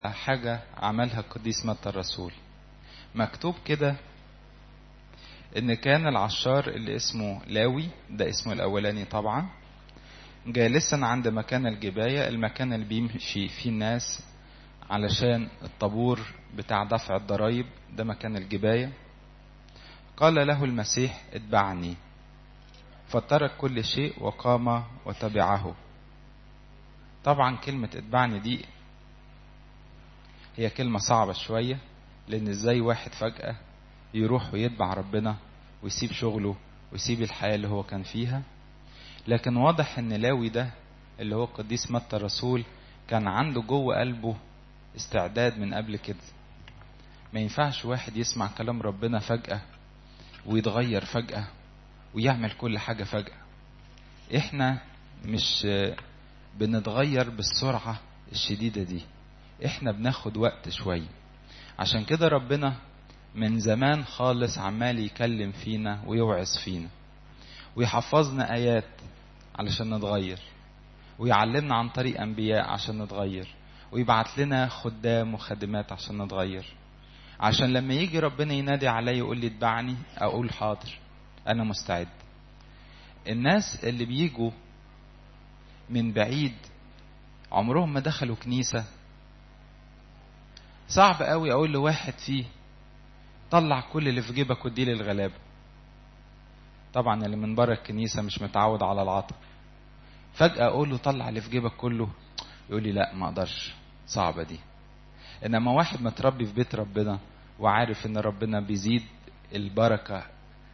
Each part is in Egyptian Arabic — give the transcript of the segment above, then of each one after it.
حاجة عملها القديس متى الرسول مكتوب كده ان كان العشار اللي اسمه لاوي ده اسمه الاولاني طبعا جالسا عند مكان الجباية المكان اللي بيمشي فيه الناس علشان الطابور بتاع دفع الضرايب ده مكان الجباية قال له المسيح اتبعني فترك كل شيء وقام وتبعه طبعا كلمة اتبعني دي هي كلمة صعبة شوية لأن ازاي واحد فجأة يروح ويتبع ربنا ويسيب شغله ويسيب الحياة اللي هو كان فيها لكن واضح ان لاوي ده اللي هو قديس متى الرسول كان عنده جوه قلبه استعداد من قبل كده ما ينفعش واحد يسمع كلام ربنا فجأة ويتغير فجأة ويعمل كل حاجة فجأة احنا مش بنتغير بالسرعة الشديدة دي احنا بناخد وقت شوية عشان كده ربنا من زمان خالص عمال يكلم فينا ويوعظ فينا ويحفظنا آيات علشان نتغير ويعلمنا عن طريق أنبياء عشان نتغير ويبعت لنا خدام وخادمات عشان نتغير عشان لما يجي ربنا ينادي عليا يقول لي اتبعني أقول حاضر أنا مستعد الناس اللي بيجوا من بعيد عمرهم ما دخلوا كنيسة صعب قوي أقول لواحد فيه طلع كل اللي في جيبك واديه للغلابة طبعا اللي من بره الكنيسة مش متعود على العطاء فجأة أقول له طلع اللي في جيبك كله يقول لي لا ما أقدرش صعبة دي إنما واحد متربي في بيت ربنا وعارف إن ربنا بيزيد البركة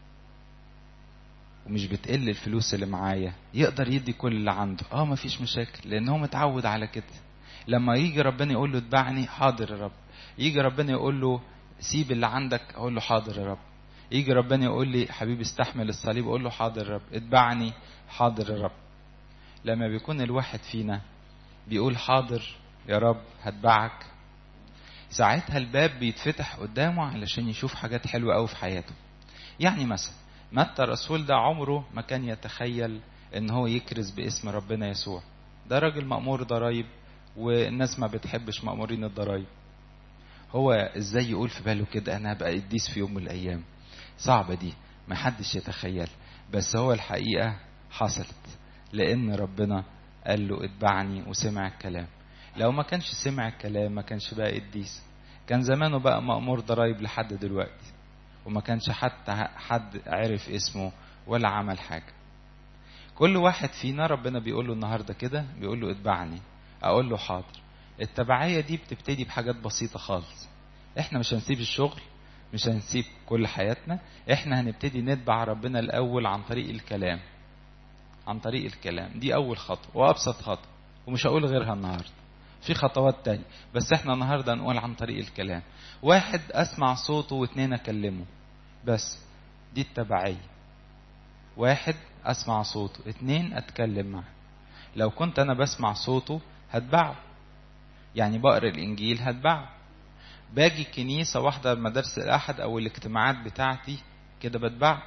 ومش بتقل الفلوس اللي معايا يقدر يدي كل اللي عنده اه مفيش مشاكل لان هو متعود على كده لما يجي ربنا يقول له اتبعني حاضر يا رب يجي ربنا يقول له سيب اللي عندك اقول له حاضر يا رب يجي ربنا يقول لي حبيبي استحمل الصليب اقول له حاضر يا رب اتبعني حاضر يا رب لما بيكون الواحد فينا بيقول حاضر يا رب هتبعك ساعتها الباب بيتفتح قدامه علشان يشوف حاجات حلوة قوي في حياته يعني مثلا متى الرسول ده عمره ما كان يتخيل ان هو يكرز باسم ربنا يسوع ده راجل مأمور ضرايب والناس ما بتحبش مأمورين الضرايب هو ازاي يقول في باله كده انا هبقى قديس في يوم من الايام صعبة دي ما حدش يتخيل بس هو الحقيقة حصلت لان ربنا قال له اتبعني وسمع الكلام لو ما كانش سمع الكلام ما كانش بقى قديس كان زمانه بقى مأمور ضرايب لحد دلوقتي وما كانش حتى حد عرف اسمه ولا عمل حاجة كل واحد فينا ربنا بيقول له النهاردة كده بيقول له اتبعني اقول له حاضر التبعية دي بتبتدي بحاجات بسيطة خالص احنا مش هنسيب الشغل مش هنسيب كل حياتنا احنا هنبتدي نتبع ربنا الاول عن طريق الكلام عن طريق الكلام دي اول خطوة وابسط خطوة ومش هقول غيرها النهاردة في خطوات تانية بس احنا النهاردة هنقول عن طريق الكلام واحد اسمع صوته واتنين اكلمه بس دي التبعية واحد اسمع صوته اتنين اتكلم معه لو كنت انا بسمع صوته هتبعه يعني بقرا الانجيل هتبعه باجي الكنيسة واحدة مدارس الأحد أو الاجتماعات بتاعتي كده بتبع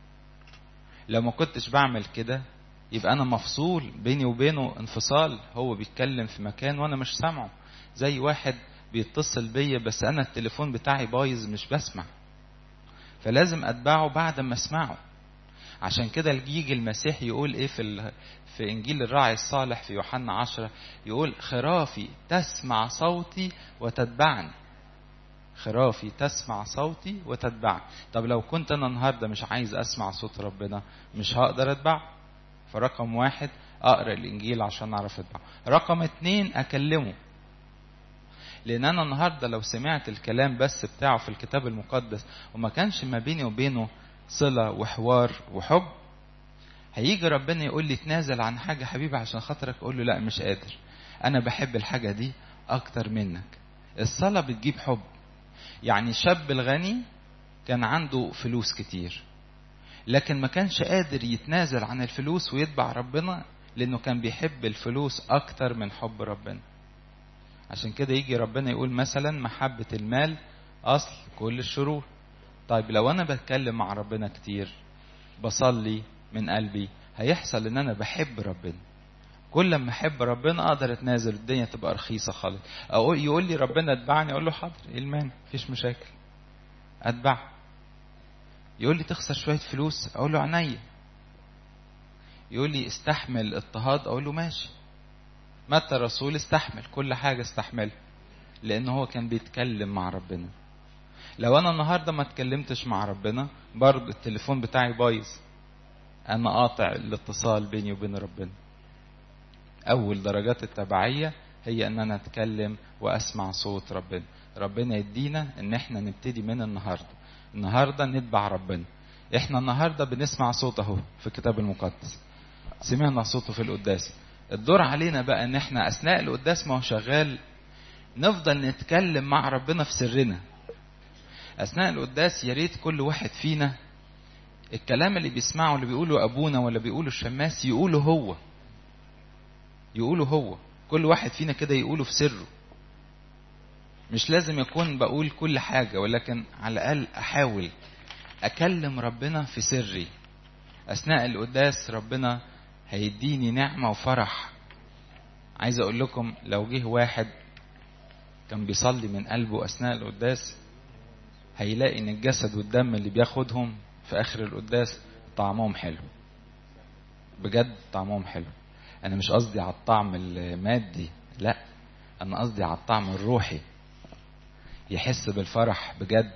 لو ما كنتش بعمل كده يبقى أنا مفصول بيني وبينه انفصال هو بيتكلم في مكان وأنا مش سامعه زي واحد بيتصل بيا بس أنا التليفون بتاعي بايظ مش بسمع فلازم أتبعه بعد ما أسمعه عشان كده يجي المسيح يقول ايه في ال... في انجيل الراعي الصالح في يوحنا عشرة يقول خرافي تسمع صوتي وتتبعني خرافي تسمع صوتي وتتبعني طب لو كنت انا النهارده مش عايز اسمع صوت ربنا مش هقدر اتبعه فرقم واحد اقرا الانجيل عشان اعرف اتبعه رقم اتنين اكلمه لان انا النهارده لو سمعت الكلام بس بتاعه في الكتاب المقدس وما كانش ما بيني وبينه صلة وحوار وحب هيجي ربنا يقول لي تنازل عن حاجة حبيبي عشان خاطرك أقول له لا مش قادر أنا بحب الحاجة دي أكتر منك الصلاة بتجيب حب يعني الشاب الغني كان عنده فلوس كتير لكن ما كانش قادر يتنازل عن الفلوس ويتبع ربنا لأنه كان بيحب الفلوس أكتر من حب ربنا عشان كده يجي ربنا يقول مثلا محبة المال أصل كل الشرور طيب لو انا بتكلم مع ربنا كتير بصلي من قلبي هيحصل ان انا بحب ربنا كل ما احب ربنا اقدر اتنازل الدنيا تبقى رخيصه خالص او يقول لي ربنا اتبعني اقول له حاضر ايه المانع مفيش مشاكل اتبع يقول لي تخسر شويه فلوس اقول له عينيا يقول لي استحمل اضطهاد اقول له ماشي متى الرسول استحمل كل حاجه استحمل لان هو كان بيتكلم مع ربنا لو انا النهارده ما اتكلمتش مع ربنا برضه التليفون بتاعي بايظ انا قاطع الاتصال بيني وبين ربنا اول درجات التبعيه هي ان انا اتكلم واسمع صوت ربنا ربنا يدينا ان احنا نبتدي من النهارده النهارده نتبع ربنا احنا النهارده بنسمع صوت اهو في الكتاب المقدس سمعنا صوته في القداس الدور علينا بقى ان احنا اثناء القداس ما هو شغال نفضل نتكلم مع ربنا في سرنا اثناء القداس يا ريت كل واحد فينا الكلام اللي بيسمعه اللي بيقوله ابونا ولا بيقوله الشماس يقوله هو يقوله هو كل واحد فينا كده يقوله في سره مش لازم يكون بقول كل حاجة ولكن على الأقل أحاول أكلم ربنا في سري أثناء القداس ربنا هيديني نعمة وفرح عايز أقول لكم لو جه واحد كان بيصلي من قلبه أثناء القداس هيلاقي إن الجسد والدم اللي بياخدهم في آخر القداس طعمهم حلو بجد طعمهم حلو أنا مش قصدي على الطعم المادي لا أنا قصدي على الطعم الروحي يحس بالفرح بجد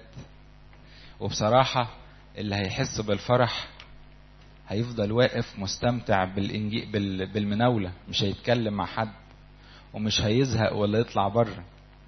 وبصراحة اللي هيحس بالفرح هيفضل واقف مستمتع بالإنجي بال... بالمناولة مش هيتكلم مع حد ومش هيزهق ولا يطلع بره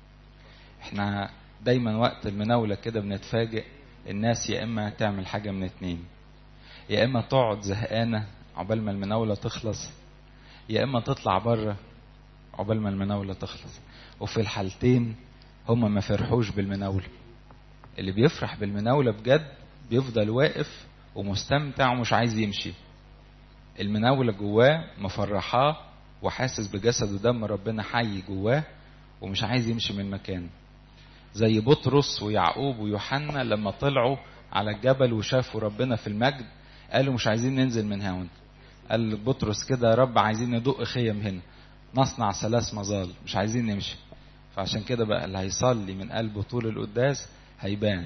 احنا دايما وقت المناولة كده بنتفاجئ الناس يا اما تعمل حاجة من اتنين يا اما تقعد زهقانة عقبال ما المناولة تخلص يا اما تطلع بره عقبال ما المناولة تخلص وفي الحالتين هما ما فرحوش بالمناولة اللي بيفرح بالمناولة بجد بيفضل واقف ومستمتع ومش عايز يمشي المناولة جواه مفرحاه وحاسس بجسد ودم ربنا حي جواه ومش عايز يمشي من مكانه زي بطرس ويعقوب ويوحنا لما طلعوا على الجبل وشافوا ربنا في المجد قالوا مش عايزين ننزل من هون قال بطرس كده يا رب عايزين ندق خيم هنا نصنع ثلاث مظال مش عايزين نمشي فعشان كده بقى اللي هيصلي من قلبه طول القداس هيبان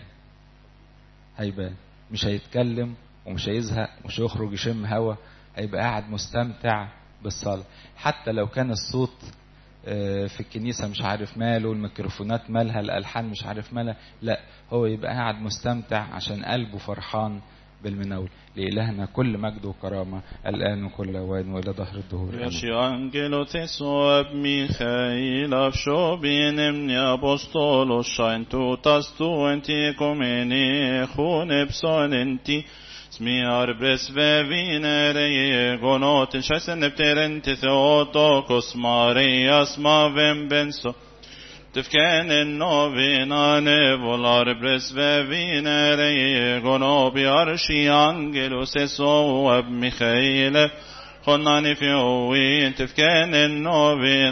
هيبان مش هيتكلم ومش هيزهق ومش هيخرج يشم هوا هيبقى قاعد مستمتع بالصلاة حتى لو كان الصوت في الكنيسة مش عارف ماله الميكروفونات مالها الألحان مش عارف مالها لا هو يبقى قاعد مستمتع عشان قلبه فرحان بالمناول لإلهنا كل مجد وكرامة الآن وكل أوان وإلى ظهر الدهور Još i angelo te sob Mihaila všobinem ni apostolo šajn tu tastu enti komeni hune pson enti Smi arbes vevinere gonotin šajsen nepterenti Theotokos Marias mavem benso تفكان النوبينا نبولار برس بفينري غنوبي عرشي انجلوس يسوع بميخائيل خناني في هوين تفكان النوبينا